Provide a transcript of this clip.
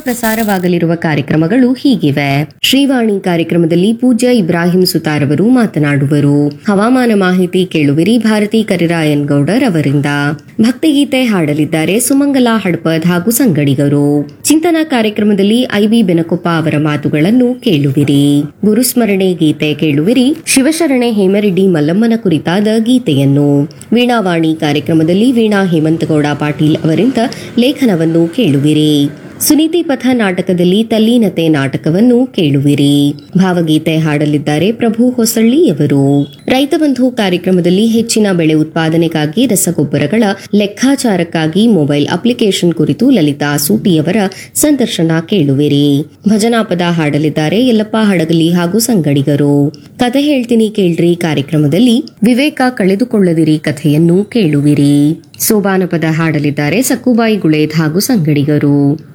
ಪ್ರಸಾರವಾಗಲಿರುವ ಕಾರ್ಯಕ್ರಮಗಳು ಹೀಗಿವೆ ಶ್ರೀವಾಣಿ ಕಾರ್ಯಕ್ರಮದಲ್ಲಿ ಪೂಜ್ಯ ಇಬ್ರಾಹಿಂ ಸುತಾರವರು ಮಾತನಾಡುವರು ಹವಾಮಾನ ಮಾಹಿತಿ ಕೇಳುವಿರಿ ಭಾರತಿ ಕರಿರಾಯನ್ ಗೌಡರ್ ಅವರಿಂದ ಭಕ್ತಿಗೀತೆ ಹಾಡಲಿದ್ದಾರೆ ಸುಮಂಗಲ ಹಡ್ಪದ್ ಹಾಗೂ ಸಂಗಡಿಗರು ಚಿಂತನ ಕಾರ್ಯಕ್ರಮದಲ್ಲಿ ಐಬಿ ಬೆನಕೊಪ್ಪ ಅವರ ಮಾತುಗಳನ್ನು ಕೇಳುವಿರಿ ಗುರುಸ್ಮರಣೆ ಗೀತೆ ಕೇಳುವಿರಿ ಶಿವಶರಣೆ ಹೇಮರೆಡ್ಡಿ ಮಲ್ಲಮ್ಮನ ಕುರಿತಾದ ಗೀತೆಯನ್ನು ವೀಣಾವಾಣಿ ಕಾರ್ಯಕ್ರಮದಲ್ಲಿ ವೀಣಾ ಹೇಮಂತಗೌಡ ಪಾಟೀಲ್ ಅವರಿಂದ ಲೇಖನವನ್ನು ಕೇಳುವಿರಿ ಸುನೀತಿ ಪಥ ನಾಟಕದಲ್ಲಿ ತಲ್ಲೀನತೆ ನಾಟಕವನ್ನು ಕೇಳುವಿರಿ ಭಾವಗೀತೆ ಹಾಡಲಿದ್ದಾರೆ ಪ್ರಭು ಹೊಸಳ್ಳಿಯವರು ರೈತ ಬಂಧು ಕಾರ್ಯಕ್ರಮದಲ್ಲಿ ಹೆಚ್ಚಿನ ಬೆಳೆ ಉತ್ಪಾದನೆಗಾಗಿ ರಸಗೊಬ್ಬರಗಳ ಲೆಕ್ಕಾಚಾರಕ್ಕಾಗಿ ಮೊಬೈಲ್ ಅಪ್ಲಿಕೇಶನ್ ಕುರಿತು ಲಲಿತಾ ಸೂಟಿಯವರ ಸಂದರ್ಶನ ಕೇಳುವಿರಿ ಭಜನಾ ಪದ ಹಾಡಲಿದ್ದಾರೆ ಯಲ್ಲಪ್ಪ ಹಡಗಲಿ ಹಾಗೂ ಸಂಗಡಿಗರು ಕಥೆ ಹೇಳ್ತೀನಿ ಕೇಳ್ರಿ ಕಾರ್ಯಕ್ರಮದಲ್ಲಿ ವಿವೇಕ ಕಳೆದುಕೊಳ್ಳದಿರಿ ಕಥೆಯನ್ನು ಕೇಳುವಿರಿ ಸೋಬಾನ ಪದ ಹಾಡಲಿದ್ದಾರೆ ಸಕ್ಕುಬಾಯಿ ಗುಳೇದ್ ಹಾಗೂ ಸಂಗಡಿಗರು